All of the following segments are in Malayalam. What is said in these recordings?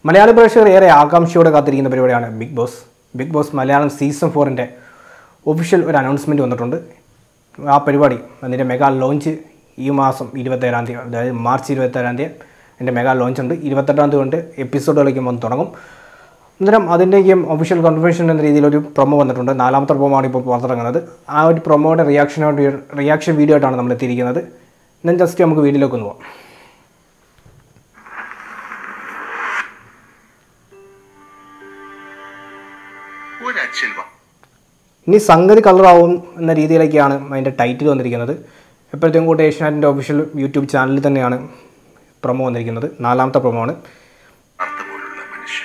മലയാളി പ്രേക്ഷകർ ഏറെ ആകാംക്ഷയോടെ കാത്തിരിക്കുന്ന പരിപാടിയാണ് Bigg Boss Bigg Boss Malayalam season ഫോറിൻ്റെ ഒഫീഷ്യൽ ഒരു അനൗൺസ്മെൻറ്റ് വന്നിട്ടുണ്ട് ആ പരിപാടി അതിൻ്റെ മെഗാ ലോഞ്ച് ഈ മാസം ഇരുപത്തേഴാം തീയതി അതായത് മാർച്ച് ഇരുപത്തേഴാം തീയതി എൻ്റെ മെഗാ ലോഞ്ച് ഉണ്ട് ഇരുപത്തെട്ടാം തീയതി കൊണ്ട് എപ്പിസോഡുകളിലേക്ക് വന്ന് തുടങ്ങും അന്നേരം അതിൻ്റെയും ഒഫീഷ്യൽ കൺഫർമേഷൻ എന്ന രീതിയിൽ ഒരു പ്രൊമോ വന്നിട്ടുണ്ട് നാലാമത്തെ പ്രൊമോ ആണ് ഇപ്പോൾ പുറത്തിറങ്ങുന്നത് ആ ഒരു പ്രൊമോയുടെ റിയാക്ഷനോട് റിയാക്ഷൻ വീഡിയോ ആയിട്ടാണ് നമ്മൾ എത്തിയിരിക്കുന്നത് ഞാൻ ജസ്റ്റ് നമുക്ക് വീഡിയോയിലേക്ക് ഒന്ന് പോകാം ഒരച്ചിൽ വാ ഇനി സംഗതി കളറാവും എന്ന രീതിയിലേക്കാണ് അതിൻ്റെ ടൈറ്റിൽ വന്നിരിക്കുന്നത് എപ്പോഴത്തേക്കും കൂടെ ഏഷ്യാനെറ്റിൻ്റെ ഒഫീഷ്യൽ യൂട്യൂബ് ചാനലിൽ തന്നെയാണ് പ്രൊമോ വന്നിരിക്കുന്നത് നാലാമത്തെ പ്രൊമോ ആണ് അർത്ഥപോലുള്ള മനുഷ്യൻ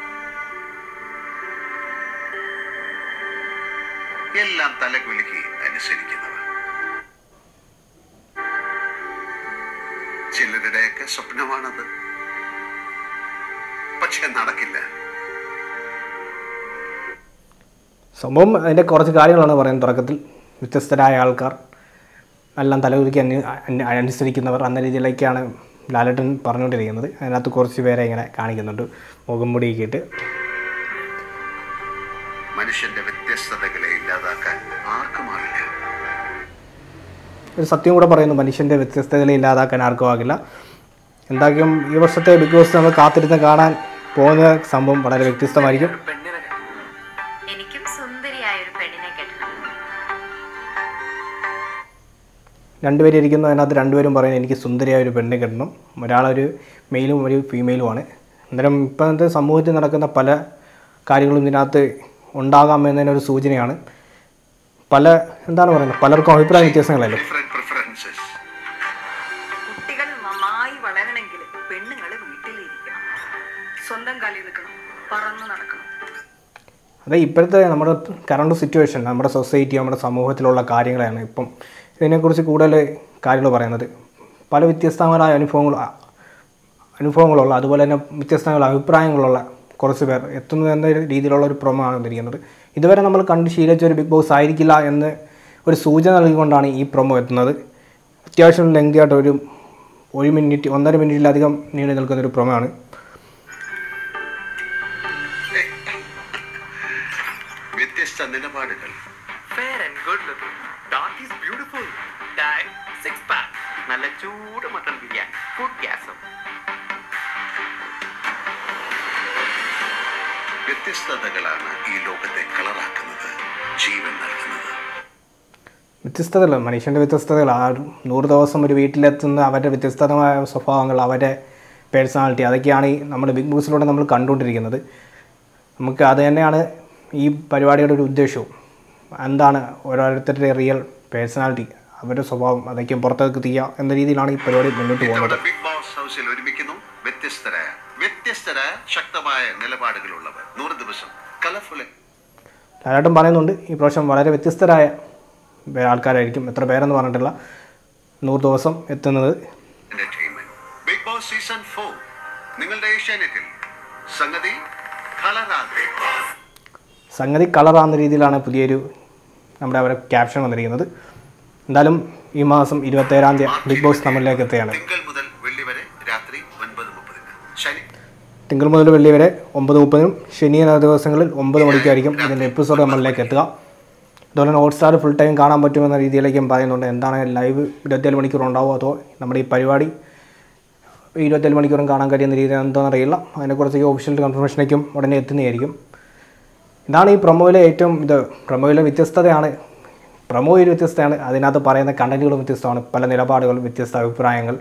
എല്ലാം തലകുലുക്കി അനുസരിക്കുന്നവർ ചിലരുടെയൊക്കെ സ്വപ്നമാണത് പക്ഷെ നടക്കില്ല സംഭവം അതിൻ്റെ കുറച്ച് കാര്യങ്ങളാണ് പറയുന്നത് തുടക്കത്തിൽ വ്യത്യസ്തരായ ആൾക്കാർ എല്ലാം തലകുലുക്കി അന്യ അന്യ- അനുസരിക്കുന്നവർ എന്ന രീതിയിലേക്കാണ് ലാലേട്ടൻ പറഞ്ഞുകൊണ്ടിരിക്കുന്നത് അതിനകത്ത് കുറച്ച് പേരെ ഇങ്ങനെ കാണിക്കുന്നുണ്ട് മുഖംമുടിയൊക്കെ ഇട്ട് മനുഷ്യന്റെ വ്യത്യസ്തതകളെ ഇല്ലാതാക്കാൻ ആർക്കുമാവില്ല ഒരു സത്യം കൂടെ പറയുന്നു മനുഷ്യൻ്റെ വ്യത്യസ്തതകളെ ഇല്ലാതാക്കാൻ ആർക്കും ആകില്ല എന്തായാലും ഈ വർഷത്തെ ബിഗ് ബോസ് നമ്മൾ കാത്തിരുന്ന് കാണാൻ പോകുന്ന സംഭവം വളരെ വ്യത്യസ്തമായിരിക്കും എനിക്കും സുന്ദരിയായ ഒരു പെണ്ണിനെ കെട്ടണം രണ്ടുപേരും ഇരിക്കുന്നു അതിനകത്ത് രണ്ടുപേരും പറയുന്നത് എനിക്ക് സുന്ദരിയായ ഒരു പെണ്ണിനെ കിട്ടണം ഒരാളൊരു മെയിലും ഒരു ഫീമെയിലുമാണ് അന്നേരം ഇപ്പോഴത്തെ സമൂഹത്തിൽ നടക്കുന്ന പല കാര്യങ്ങളും ഇതിനകത്ത് ഉണ്ടാകാം എന്നതിനൊരു സൂചനയാണ് പല എന്താണ് പറയുന്നത് പലർക്കും അഭിപ്രായ വ്യത്യാസങ്ങളല്ലേ ഡിഫറെന്റ് പ്രിഫറൻസസ് കുട്ടികൾ നന്നായി വളരണമെങ്കിൽ പെണ്ണുങ്ങൾ വീട്ടിലിരിക്കണം സ്വന്തം കാലിൽ നിൽക്കണം പറന്നു നടക്കണം അതെ ഇപ്പോഴത്തെ നമ്മുടെ കറണ്ട് സിറ്റുവേഷൻ നമ്മുടെ സൊസൈറ്റി നമ്മുടെ സമൂഹത്തിലുള്ള കാര്യങ്ങളാണ് ഇപ്പം ഇതിനെക്കുറിച്ച് കൂടുതൽ കാര്യങ്ങൾ പറയുന്നത് പല വ്യത്യസ്തങ്ങളായ അനുഭവങ്ങൾ അനുഭവങ്ങളുള്ള അതുപോലെ തന്നെ വ്യത്യസ്തമായ അഭിപ്രായങ്ങളുള്ള കുറച്ച് പേർ എത്തുന്നു എന്ന ഒരു രീതിയിലുള്ള ഒരു പ്രൊമോ ആണ് വന്നിരിക്കുന്നത് ഇതുവരെ നമ്മൾ കണ്ട് ശീലിച്ച ഒരു ബിഗ് ബോസ് ആയിരിക്കില്ല എന്ന് ഒരു സൂചന നൽകിക്കൊണ്ടാണ് ഈ പ്രൊമോ എത്തുന്നത് അത്യാവശ്യം ലെങ്തി ആയിട്ട് ഒരു ഒരു മിനിറ്റ് ഒന്നര മിനിറ്റിലധികം നീണ്ടു നിൽക്കുന്ന ഒരു പ്രൊമോ ആണ് വ്യത്യസ്ത നിലപാടുകൾ Fair and good looking. Dark is beautiful. Dye, six pack. നല്ല ചൂട് മട്ടൺ ബിരിയാണി ഫുഡ് ഗ്യാസും വ്യത്യസ്തതകളാണ് ഈ ലോകത്തെ കളറാക്കുന്നത് ജീവൻ നൽകുന്നത് വ്യത്യസ്തതകൾ മനുഷ്യൻ്റെ വ്യത്യസ്തതകൾ ആ ഒരു നൂറ് ദിവസം ഒരു വീട്ടിലെത്തുന്ന അവരുടെ വ്യത്യസ്തമായ സ്വഭാവങ്ങൾ അവരുടെ പേഴ്സണാലിറ്റി അതൊക്കെയാണ് ഈ നമ്മുടെ ബിഗ് ബോസിലൂടെ നമ്മൾ കണ്ടുകൊണ്ടിരിക്കുന്നത് നമുക്ക് അത് തന്നെയാണ് ഈ പരിപാടിയുടെ ഒരു ഉദ്ദേശവും എന്താണ് ഓരോരുത്തരുടെ റിയൽ പേഴ്സണാലിറ്റി അവരുടെ സ്വഭാവം അതൊക്കെ പുറത്തേക്ക് തീയ എന്ന രീതിയിലാണ് ഈ പരിപാടി മുന്നോട്ട് പോകുന്നത് ഇത്തവണ ബിഗ് ബോസ് ഹൗസിൽ ഒരുമിക്കുന്നു വ്യത്യസ്തരായ വ്യത്യസ്തരായ ശക്തമായ നിലപാടുകളുള്ളവർ നൂറ് ദിവസം കളർഫുൾ ധാരാളം പറയുന്നുണ്ട് ഈ പ്രാവശ്യം വളരെ വ്യത്യസ്തരായ വേ- ആൾക്കാരായിരിക്കും എത്ര പേരെന്ന് പറഞ്ഞിട്ടില്ല നൂറ് ദിവസം എത്തുന്നത് entertainment Bigg Boss season four നിങ്ങളുടെ ഏഷ്യാനെറ്റിൽ സംഗതി കളറാതെ സംഗതി കളറാകുന്ന രീതിയിലാണ് പുതിയൊരു നമ്മുടെ അവരെ ക്യാപ്ഷൻ വന്നിരിക്കുന്നത് എന്തായാലും ഈ മാസം ഇരുപത്തേഴാം തീയതി ബിഗ് ബോസ് നമ്മളിലേക്ക് എത്തുകയാണ് തിങ്കൾ മുതൽ വെള്ളി വരെ രാത്രി ഒൻപത് മുപ്പതിന് ശനി തിങ്കൾ മുതൽ വെള്ളി വരെ ഒമ്പത് മുപ്പതിനും ശനി എന്ന ദിവസങ്ങളിൽ ഒമ്പത് മണിക്കായിരിക്കും ഇതിൻ്റെ എപ്പിസോഡ് നമ്മളിലേക്ക് എത്തുക അതുപോലെ തന്നെ ഹോട്ട്സ്റ്റാർ ഫുൾ ടൈം കാണാൻ പറ്റുമെന്ന രീതിയിലേക്കും പറയുന്നുണ്ട് എന്താണ് ലൈവ് ഇരുപത്തേഴ് മണിക്കൂർ ഉണ്ടാവുമോ അതോ നമ്മുടെ ഈ പരിപാടി ഇരുപത്തേഴ് മണിക്കൂറും കാണാൻ കഴിയുന്ന രീതി എന്താണെന്ന് അറിയില്ല അതിനെക്കുറിച്ച് ഒഫീഷ്യൽ കൺഫർമേഷനേക്കും ഉടനെ എത്തുന്നതായിരിക്കും ഇതാണ് ഈ പ്രൊമോയിലെ ഏറ്റവും ഇത് പ്രൊമോയിലെ വ്യത്യസ്തതയാണ് പ്രൊമോ ഒരു വ്യത്യസ്തമാണ് അതിനകത്ത് പറയുന്ന കണ്ടന്റുകളും വ്യത്യസ്തമാണ് പല നിലപാടുകളും വ്യത്യസ്ത അഭിപ്രായങ്ങൾ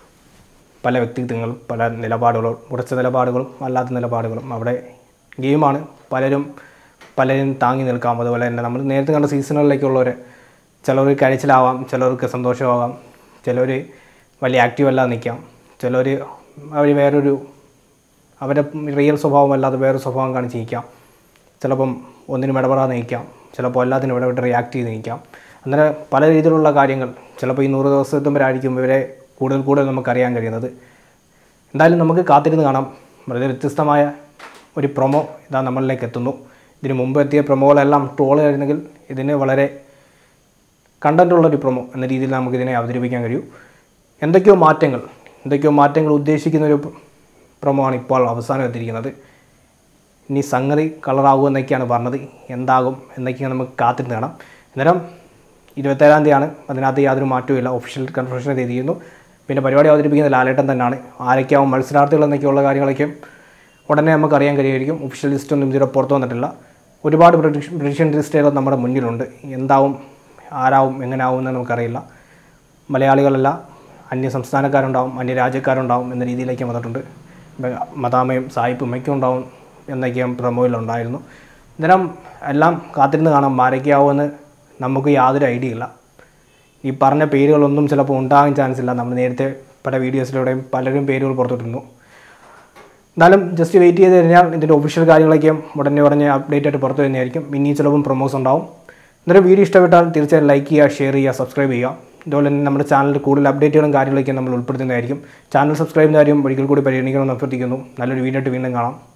പല വ്യക്തിത്വങ്ങളും പല നിലപാടുകളും ഉറച്ച നിലപാടുകളും അല്ലാത്ത നിലപാടുകളും അവിടെ ഗെയിമാണ് പലരും പലരും താങ്ങി നിൽക്കാം അതുപോലെ തന്നെ നമ്മൾ നേരത്തെ കണ്ട സീസണുകളിലേക്കുള്ളവർ ചിലർ കഴിച്ചിലാവാം ചിലർക്ക് സന്തോഷമാവാം ചിലർ വലിയ ആക്റ്റീവ് അല്ലാതെ നിൽക്കാം ചിലർ അവർ വേറൊരു അവരുടെ റിയൽ സ്വഭാവം അല്ലാതെ വേറൊരു സ്വഭാവം കാണിച്ച് നിൽക്കാം ചിലപ്പം ഒന്നിനും ഇടപെടാതെ നിൽക്കാം ചിലപ്പോൾ എല്ലാത്തിനും ഇടപെട്ട് റിയാക്ട് ചെയ്ത് നിൽക്കാം അങ്ങനെ പല രീതിയിലുള്ള കാര്യങ്ങൾ ചിലപ്പോൾ ഈ നൂറ് ദിവസം എത്തുമ്പോഴായിരിക്കും ഇവരെ കൂടുതൽ കൂടുതൽ നമുക്കറിയാൻ കഴിയുന്നത് എന്തായാലും നമുക്ക് കാത്തിരുന്ന് കാണാം വളരെ വ്യത്യസ്തമായ ഒരു പ്രൊമോ ഇതാ നമ്മളിലേക്ക് എത്തുന്നു ഇതിന് മുമ്പ് എത്തിയ പ്രൊമോകളെല്ലാം ട്രോൾ ആയിരുന്നെങ്കിൽ ഇതിന് വളരെ കണ്ടൻറ്റുള്ളൊരു പ്രൊമോ എന്ന രീതിയിൽ നമുക്കിതിനെ അവതരിപ്പിക്കാൻ കഴിയും എന്തൊക്കെയോ മാറ്റങ്ങൾ എന്തൊക്കെയോ മാറ്റങ്ങൾ ഉദ്ദേശിക്കുന്ന ഒരു പ്രൊമോ ആണ് ഇപ്പോൾ അവസാനം എത്തിയിരിക്കുന്നത് ഇനി സംഗതി കളറാകുമെന്നൊക്കെയാണ് പറഞ്ഞത് എന്താകും എന്നൊക്കെയാണ് നമുക്ക് കാത്തിരുന്ന് കാണാം അന്നേരം ഇരുപത്തേഴാം തീയതിയാണ് അതിനകത്ത് യാതൊരു മാറ്റവും ഒഫീഷ്യൽ കൺഫർമേഷൻ ചെയ്തിരിക്കുന്നു പിന്നെ പരിപാടി അവതരിപ്പിക്കുന്ന ലാലേട്ടൻ തന്നെയാണ് ആരൊക്കെയാവും മത്സരാർത്ഥികൾ എന്നൊക്കെയുള്ള കാര്യങ്ങളൊക്കെ ഉടനെ നമുക്ക് അറിയാൻ കഴിയുമായിരിക്കും ഒഫീഷ്യൽ ലിസ്റ്റ് ഒന്നും ഇതുവരെ പുറത്തു വന്നിട്ടില്ല ഒരുപാട് പ്രഡിക്ഷൻ പ്രഡിക്ഷൻ ലിസ്റ്റുകൾ നമ്മുടെ മുന്നിലുണ്ട് എന്താവും ആരാവും എങ്ങനെയാവും എന്ന് നമുക്കറിയില്ല മലയാളികളല്ല അന്യ സംസ്ഥാനക്കാരുണ്ടാവും അന്യ രാജ്യക്കാരുണ്ടാവും എന്ന രീതിയിലേക്ക് വന്നിട്ടുണ്ട് ബ- മദാമയും സായിപ്പും ഒക്കെ ഉണ്ടാവും എന്നൊക്കെ പ്രൊമോയിലുണ്ടായിരുന്നു ഇത്തരം എല്ലാം കാത്തിരുന്ന് കാണാം ആരൊക്കെയാവുമെന്ന് നമുക്ക് യാതൊരു ഐഡിയ ഇല്ല ഈ പറഞ്ഞ പേരുകളൊന്നും ചിലപ്പോൾ ഉണ്ടാകാൻ ചാൻസ് ഇല്ല നമ്മൾ നേരത്തെ പല വീഡിയോസിലൂടെയും പലരും പേരുകൾ പുറത്തുവിട്ടിരുന്നു എന്നാലും ജസ്റ്റ് വെയിറ്റ് ചെയ്ത് കഴിഞ്ഞാൽ ഇതിൻ്റെ ഒഫീഷ്യൽ കാര്യങ്ങളൊക്കെ ഉടനെ ഉടനെ അപ്ഡേറ്റ് ആയിട്ട് പുറത്തു വരുന്നതായിരിക്കും ഇനി ചിലപ്പം പ്രൊമോസ് ഉണ്ടാവും ഇന്നൊരു വീഡിയോ ഇഷ്ടപ്പെട്ടാൽ തീർച്ചയായും ലൈക്ക് ചെയ്യുക ഷെയർ ചെയ്യുക സബ്സ്ക്രൈബ് ചെയ്യുക അതുപോലെ തന്നെ നമ്മുടെ ചാനലിൽ കൂടുതൽ അപ്ഡേറ്റുകളും കാര്യങ്ങളൊക്കെ നമ്മൾ ഉൾപ്പെടുത്തുന്നതായിരിക്കും ചാനൽ സബ്സ്ക്രൈബ് ചെയ്യുന്ന കാര്യം ഒരിക്കൽ കൂടി പരിഗണിക്കണമെന്ന് അഭ്യർത്ഥിക്കുന്നു നല്ലൊരു വീഡിയോ ആയിട്ട് വീണ്ടും കാണാം